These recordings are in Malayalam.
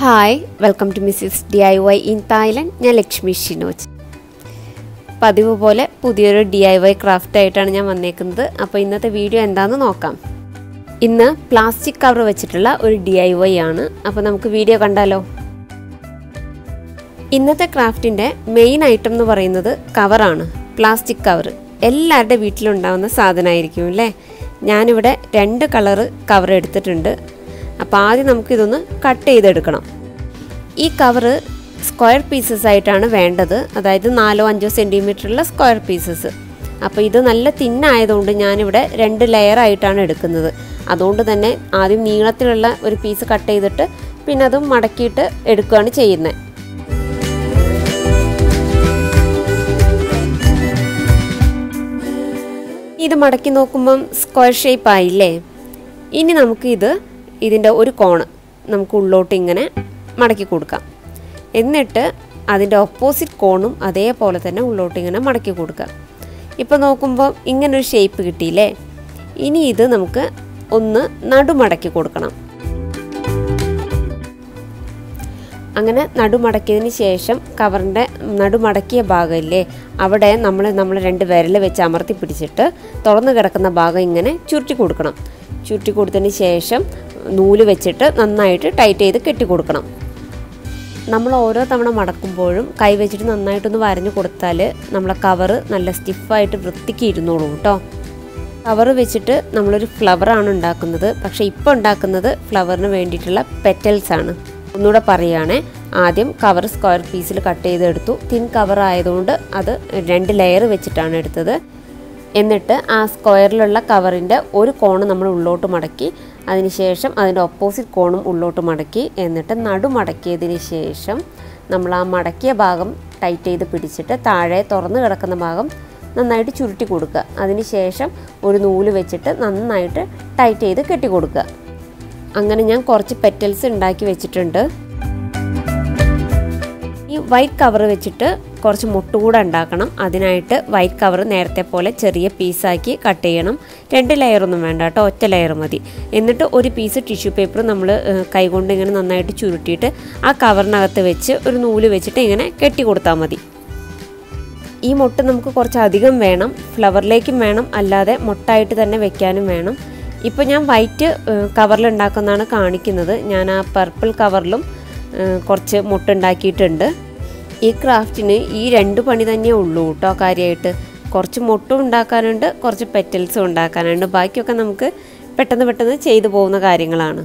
hi welcome to Mrs D I Y in Thailand ഞാൻ ലക്ഷ്മി ഷിനോജ് പതിവ് പോലെ പുതിയൊരു ഡി ഐ വൈ ക്രാഫ്റ്റ് ആയിട്ടാണ് ഞാൻ വന്നേക്കുന്നത് അപ്പോൾ ഇന്നത്തെ വീഡിയോ എന്താണെന്ന് നോക്കാം ഇന്ന് പ്ലാസ്റ്റിക് കവർ വെച്ചിട്ടുള്ള ഒരു ഡി ഐ വൈ ആണ് അപ്പോൾ നമുക്ക് വീഡിയോ കണ്ടാലോ ഇന്നത്തെ ക്രാഫ്റ്റിൻ്റെ മെയിൻ ഐറ്റം എന്ന് പറയുന്നത് കവറാണ് പ്ലാസ്റ്റിക് കവർ എല്ലാവരുടെ വീട്ടിലുണ്ടാവുന്ന സാധനമായിരിക്കും അല്ലേ ഞാനിവിടെ രണ്ട് കളറ് കവർ എടുത്തിട്ടുണ്ട് അപ്പോൾ ആദ്യം നമുക്കിതൊന്ന് കട്ട് ചെയ്തെടുക്കണം ഈ കവറ് സ്ക്വയർ പീസസ് ആയിട്ടാണ് വേണ്ടത് അതായത് നാലോ അഞ്ചോ സെൻറ്റിമീറ്ററുള്ള സ്ക്വയർ പീസസ് അപ്പോൾ ഇത് നല്ല തിന്നായതുകൊണ്ട് ഞാനിവിടെ രണ്ട് ലെയർ ആയിട്ടാണ് എടുക്കുന്നത് അതുകൊണ്ട് തന്നെ ആദ്യം നീളത്തിലുള്ള ഒരു പീസ് കട്ട് ചെയ്തിട്ട് പിന്നെ അത് മടക്കിയിട്ട് എടുക്കുകയാണ് ചെയ്യുന്നത് ഇത് മടക്കി നോക്കുമ്പം സ്ക്വയർ ഷേപ്പ് ആയില്ലേ ഇനി നമുക്ക് ഇത് ഇതിൻ്റെ ഒരു കോണ് നമുക്ക് ഉള്ളോട്ട് ഇങ്ങനെ മടക്കി കൊടുക്കാം എന്നിട്ട് അതിൻ്റെ ഓപ്പോസിറ്റ് കോണും അതേപോലെ തന്നെ ഉള്ളോട്ട് ഇങ്ങനെ മടക്കി കൊടുക്കുക ഇപ്പോൾ നോക്കുമ്പോൾ ഇങ്ങനൊരു ഷേപ്പ് കിട്ടിയില്ലേ ഇനി ഇത് നമുക്ക് ഒന്ന് നടുമടക്കി കൊടുക്കണം അങ്ങനെ നടുമടക്കിയതിന് ശേഷം കവറിൻ്റെ നടുമടക്കിയ ഭാഗമില്ലേ അവിടെ നമ്മൾ നമ്മൾ രണ്ട് വിരൽ വെച്ച് അമർത്തി പിടിച്ചിട്ട് തുറന്നു കിടക്കുന്ന ഭാഗം ഇങ്ങനെ ചുരുട്ടി കൊടുക്കണം ചുരുട്ടി കൊടുത്തതിന് ശേഷം നൂല് വെച്ചിട്ട് നന്നായിട്ട് ടൈറ്റ് ചെയ്ത് കെട്ടി കൊടുക്കണം നമ്മൾ ഓരോ തവണ മടക്കുമ്പോഴും കൈ വെച്ചിട്ട് നന്നായിട്ടൊന്ന് വരഞ്ഞു കൊടുത്താൽ നമ്മളെ കവറ് നല്ല സ്റ്റിഫായിട്ട് വൃത്തിക്ക് ഇരുന്നോളൂ കേട്ടോ കവർ വെച്ചിട്ട് നമ്മളൊരു ഫ്ലവറാണ് ഉണ്ടാക്കുന്നത് പക്ഷേ ഇപ്പോൾ ഉണ്ടാക്കുന്നത് ഫ്ലവറിന് വേണ്ടിയിട്ടുള്ള പെറ്റൽസ് ആണ് ഒന്നുകൂടെ പറയുകയാണെ ആദ്യം കവർ സ്ക്വയർ പീസിൽ കട്ട് ചെയ്തെടുത്തു തിൻ കവർ ആയതുകൊണ്ട് അത് രണ്ട് ലെയർ വെച്ചിട്ടാണ് എടുത്തത് എന്നിട്ട് ആ സ്ക്വയറിലുള്ള കവറിൻ്റെ ഒരു കോണ് നമ്മൾ ഉള്ളോട്ട് മടക്കി അതിനുശേഷം അതിൻ്റെ ഓപ്പോസിറ്റ് കോണും ഉള്ളോട്ട് മടക്കി എന്നിട്ട് നടു മടക്കിയതിന് ശേഷം നമ്മൾ ആ മടക്കിയ ഭാഗം ടൈറ്റ് ചെയ്ത് പിടിച്ചിട്ട് താഴെ തുറന്ന് കിടക്കുന്ന ഭാഗം നന്നായിട്ട് ചുരുട്ടി കൊടുക്കുക അതിനുശേഷം ഒരു നൂല് വെച്ചിട്ട് നന്നായിട്ട് ടൈറ്റ് ചെയ്ത് കെട്ടി കൊടുക്കുക അങ്ങനെ ഞാൻ കുറച്ച് പെറ്റൽസ് ഉണ്ടാക്കി വെച്ചിട്ടുണ്ട് ഈ വൈറ്റ് കവർ വെച്ചിട്ട് കുറച്ച് മുട്ടുകൂടെ ഉണ്ടാക്കണം അതിനായിട്ട് വൈറ്റ് കവർ നേരത്തെ പോലെ ചെറിയ പീസാക്കി കട്ട് ചെയ്യണം രണ്ട് ലെയറൊന്നും വേണ്ട കേട്ടോ ഒറ്റ ലെയർ മതി എന്നിട്ട് ഒരു പീസ് ടിഷ്യൂ പേപ്പർ നമ്മൾ കൈകൊണ്ട് ഇങ്ങനെ നന്നായിട്ട് ചുരുട്ടിയിട്ട് ആ കവറിനകത്ത് വെച്ച് ഒരു നൂല് വെച്ചിട്ട് ഇങ്ങനെ കെട്ടി കൊടുത്താൽ മതി ഈ മുട്ട നമുക്ക് കുറച്ച് അധികം വേണം ഫ്ലവറിലേക്കും വേണം അല്ലാതെ മുട്ടായിട്ട് തന്നെ വെക്കാനും വേണം ഇപ്പോൾ ഞാൻ വൈറ്റ് കവറിൽ ഉണ്ടാക്കുന്നതാണ് കാണിക്കുന്നത് ഞാൻ ആ പർപ്പിൾ കവറിലും കുറച്ച് മുട്ട ഉണ്ടാക്കിയിട്ടുണ്ട് ഈ ക്രാഫ്റ്റിന് ഈ രണ്ട് പണി തന്നെ ഉള്ളൂ കേട്ടോ കാര്യമായിട്ട് കുറച്ച് മുട്ടും ഉണ്ടാക്കാനുണ്ട് കുറച്ച് പെറ്റൽസും ഉണ്ടാക്കാനുണ്ട് ബാക്കിയൊക്കെ നമുക്ക് പെട്ടെന്ന് പെട്ടെന്ന് ചെയ്തു പോകുന്ന കാര്യങ്ങളാണ്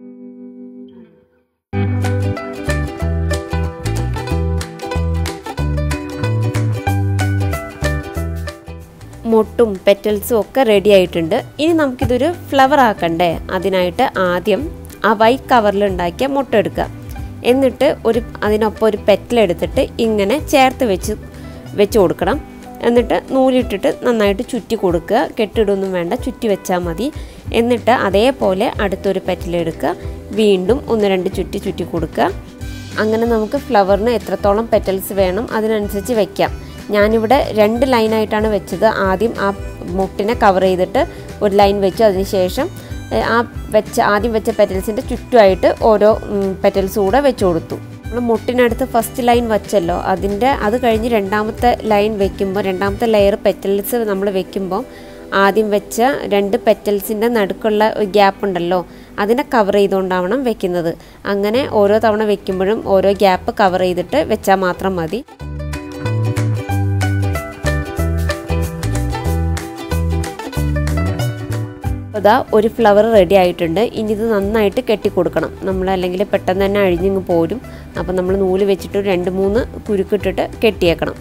മൊട്ടും പെറ്റൽസും ഒക്കെ റെഡി ആയിട്ടുണ്ട് ഇനി നമുക്കിതൊരു ഫ്ലവർ ആക്കണ്ടേ അതിനായിട്ട് ആദ്യം ആ വൈറ്റ് കവറിൽ ഉണ്ടാക്കിയ മുട്ട എടുക്കുക എന്നിട്ട് ഒരു അതിനൊപ്പം ഒരു പെറ്റലെടുത്തിട്ട് ഇങ്ങനെ ചേർത്ത് വെച്ച് വെച്ച് കൊടുക്കണം എന്നിട്ട് നൂലിട്ടിട്ട് നന്നായിട്ട് ചുറ്റി കൊടുക്കുക കെട്ടിടൊന്നും വേണ്ട ചുറ്റി വെച്ചാൽ മതി എന്നിട്ട് അതേപോലെ അടുത്തൊരു പെറ്റലെടുക്കുക വീണ്ടും ഒന്ന് രണ്ട് ചുറ്റി ചുറ്റി കൊടുക്കുക അങ്ങനെ നമുക്ക് ഫ്ലവറിന് എത്രത്തോളം പെറ്റൽസ് വേണം അതിനനുസരിച്ച് വെക്കാം ഞാനിവിടെ രണ്ട് ലൈനായിട്ടാണ് വെച്ചത് ആദ്യം ആ മുട്ടിനെ കവർ ചെയ്തിട്ട് ഒരു ലൈൻ വെച്ചു അതിനുശേഷം ആ വെച്ച ആദ്യം വെച്ച പെറ്റൽസിൻ്റെ ചുറ്റുമായിട്ട് ഓരോ പെറ്റൽസ് കൂടെ വെച്ച് കൊടുത്തു നമ്മൾ മുട്ടിനടുത്ത് ഫസ്റ്റ് ലൈൻ വച്ചല്ലോ അതിൻ്റെ അത് കഴിഞ്ഞ് രണ്ടാമത്തെ ലൈൻ വെക്കുമ്പോൾ രണ്ടാമത്തെ ലെയർ പെറ്റൽസ് നമ്മൾ വെക്കുമ്പോൾ ആദ്യം വെച്ച രണ്ട് പെറ്റൽസിൻ്റെ നടുക്കുള്ള ഗ്യാപ്പ് ഉണ്ടല്ലോ അതിനെ കവർ ചെയ്തുകൊണ്ടാവണം വെക്കുന്നത് അങ്ങനെ ഓരോ തവണ വെക്കുമ്പോഴും ഓരോ ഗ്യാപ്പ് കവർ ചെയ്തിട്ട് വെച്ചാൽ മാത്രം മതി അതാ ഒരു ഫ്ലവർ റെഡി ആയിട്ടുണ്ട് ഇനി ഇത് നന്നായിട്ട് കെട്ടിക്കൊടുക്കണം നമ്മൾ അല്ലെങ്കിൽ പെട്ടെന്ന് തന്നെ അഴിഞ്ഞിങ്ങ് പോരും അപ്പം നമ്മൾ നൂല് വെച്ചിട്ട് രണ്ട് മൂന്ന് കുരുക്കിട്ടിട്ട് കെട്ടിയേക്കണം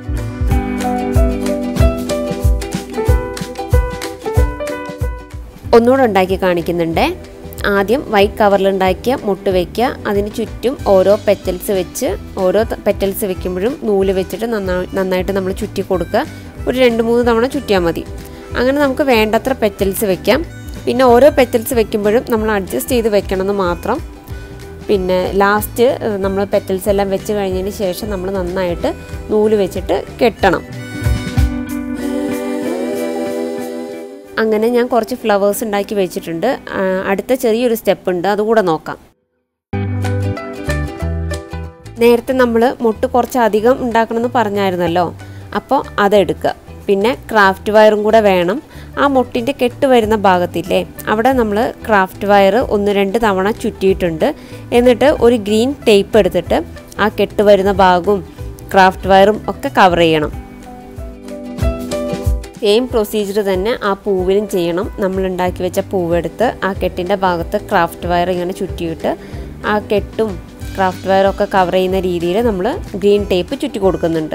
ഒന്നുകൂടെ ഉണ്ടാക്കി കാണിക്കുന്നുണ്ട് ആദ്യം വൈറ്റ് കവറിലുണ്ടാക്കിയ മുട്ട് വയ്ക്കുക അതിന് ചുറ്റും ഓരോ പെറ്റൽസ് വെച്ച് ഓരോ പെറ്റൽസ് വെക്കുമ്പോഴും നൂല് വെച്ചിട്ട് നന്നായി നന്നായിട്ട് നമ്മൾ ചുറ്റി കൊടുക്കുക ഒരു രണ്ട് മൂന്ന് തവണ ചുറ്റിയാൽ മതി അങ്ങനെ നമുക്ക് വേണ്ടത്ര പെറ്റൽസ് വെക്കാം പിന്നെ ഓരോ പെറ്റൽസ് വെക്കുമ്പോഴും നമ്മൾ അഡ്ജസ്റ്റ് ചെയ്ത് വെക്കണമെന്ന് മാത്രം പിന്നെ ലാസ്റ്റ് നമ്മൾ പെറ്റൽസ് എല്ലാം വെച്ച് കഴിഞ്ഞതിന് ശേഷം നമ്മൾ നന്നായിട്ട് നൂല് വെച്ചിട്ട് കെട്ടണം അങ്ങനെ ഞാൻ കുറച്ച് ഫ്ലവേഴ്സ് ഉണ്ടാക്കി വെച്ചിട്ടുണ്ട് ആ, അടുത്ത ചെറിയൊരു സ്റ്റെപ്പ് ഉണ്ട് അതുകൂടെ നോക്കാം നേരത്തെ നമ്മൾ മുട്ട് കുറച്ചധികം ഉണ്ടാക്കണമെന്ന് പറഞ്ഞായിരുന്നല്ലോ അപ്പോൾ അതെടുക്കുക പിന്നെ ക്രാഫ്റ്റ് വയറും കൂടെ വേണം ആ മുട്ടിൻ്റെ കെട്ട് വരുന്ന ഭാഗത്തില്ലേ അവിടെ നമ്മൾ ക്രാഫ്റ്റ് വയർ ഒന്ന് രണ്ട് തവണ ചുറ്റിയിട്ടുണ്ട് എന്നിട്ട് ഒരു ഗ്രീൻ ടേപ്പ് എടുത്തിട്ട് ആ കെട്ട് വരുന്ന ഭാഗവും ക്രാഫ്റ്റ് വയറും ഒക്കെ കവർ ചെയ്യണം സെയിം പ്രൊസീജിയർ തന്നെ ആ പൂവിലും ചെയ്യണം നമ്മൾ ഉണ്ടാക്കി വെച്ച പൂവെടുത്ത് ആ കെട്ടിൻ്റെ ഭാഗത്ത് ക്രാഫ്റ്റ് വയർ ഇങ്ങനെ ചുറ്റിയിട്ട് ആ കെട്ടും ക്രാഫ്റ്റ് വയറൊക്കെ കവർ ചെയ്യുന്ന രീതിയിൽ നമ്മൾ ഗ്രീൻ ടേപ്പ് ചുറ്റി കൊടുക്കുന്നുണ്ട്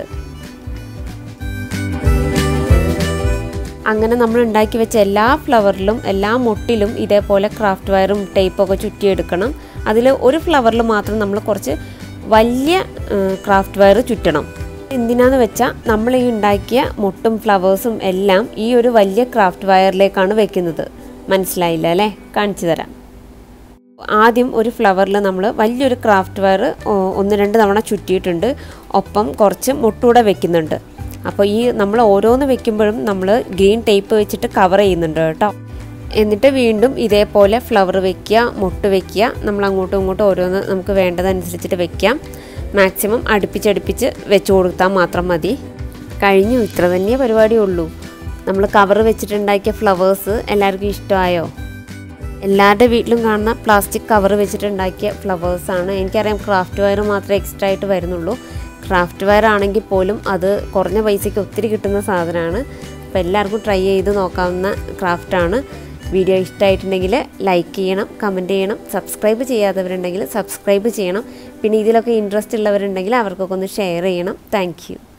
അങ്ങനെ നമ്മൾ ഉണ്ടാക്കി വെച്ച എല്ലാ ഫ്ലവറിലും എല്ലാ മുട്ടിലും ഇതേപോലെ ക്രാഫ്റ്റ് വയറും ടേപ്പൊക്കെ ചുറ്റിയെടുക്കണം അതിൽ ഒരു ഫ്ലവറിൽ മാത്രം നമ്മൾ കുറച്ച് വലിയ ക്രാഫ്റ്റ് വയർ ചുറ്റണം എന്തിനാന്ന് വെച്ചാൽ നമ്മൾ ഈ ഉണ്ടാക്കിയ മുട്ടും ഫ്ലവേഴ്സും എല്ലാം ഈ ഒരു വലിയ ക്രാഫ്റ്റ് വയറിലേക്കാണ് വെക്കുന്നത് മനസ്സിലായില്ല അല്ലേ കാണിച്ചു തരാം ആദ്യം ഒരു ഫ്ലവറിൽ നമ്മൾ വലിയൊരു ക്രാഫ്റ്റ് വയർ ഒന്ന് രണ്ട് തവണ ചുറ്റിയിട്ടുണ്ട് ഒപ്പം കുറച്ച് മുട്ടൂടെ വെക്കുന്നുണ്ട് അപ്പോൾ ഈ നമ്മൾ ഓരോന്ന് വെക്കുമ്പോഴും നമ്മൾ ഗ്രീൻ ടേപ്പ് വെച്ചിട്ട് കവർ ചെയ്യുന്നുണ്ട് കേട്ടോ എന്നിട്ട് വീണ്ടും ഇതേപോലെ ഫ്ലവർ വെക്കുക മുട്ട് വെക്കുക നമ്മൾ അങ്ങോട്ടും ഇങ്ങോട്ടും ഓരോന്ന് നമുക്ക് വേണ്ടതനുസരിച്ചിട്ട് വെക്കാം മാക്സിമം അടുപ്പിച്ചടുപ്പിച്ച് വെച്ച് കൊടുത്താൽ മാത്രം മതി കഴിഞ്ഞു ഇത്ര തന്നെ പരിപാടിയുള്ളൂ നമ്മൾ കവർ വെച്ചിട്ടുണ്ടാക്കിയ ഫ്ലവേഴ്സ് എല്ലാവർക്കും ഇഷ്ടമായോ എല്ലാവരുടെ വീട്ടിലും കാണുന്ന പ്ലാസ്റ്റിക് കവർ വെച്ചിട്ടുണ്ടാക്കിയ ഫ്ലവേഴ്സാണ് എനിക്കറിയാം ക്രാഫ്റ്റ് വയർ മാത്രമേ എക്സ്ട്രാ ആയിട്ട് വരുന്നുള്ളൂ ക്രാഫ്റ്റ് വയർ ആണെങ്കിൽ പോലും അത് കുറഞ്ഞ പൈസയ്ക്ക് ഒത്തിരി കിട്ടുന്ന സാധനമാണ് അപ്പോൾ എല്ലാവർക്കും ട്രൈ ചെയ്ത് നോക്കാവുന്ന ക്രാഫ്റ്റാണ് വീഡിയോ ഇഷ്ടമായിട്ടുണ്ടെങ്കിൽ ലൈക്ക് ചെയ്യണം കമൻറ്റ് ചെയ്യണം സബ്സ്ക്രൈബ് ചെയ്യാത്തവരുണ്ടെങ്കിൽ സബ്സ്ക്രൈബ് ചെയ്യണം പിന്നെ ഇതിലൊക്കെ ഇൻട്രസ്റ്റ് ഉള്ളവരുണ്ടെങ്കിൽ അവർക്കൊക്കെ ഒന്ന് ഷെയർ ചെയ്യണം താങ്ക്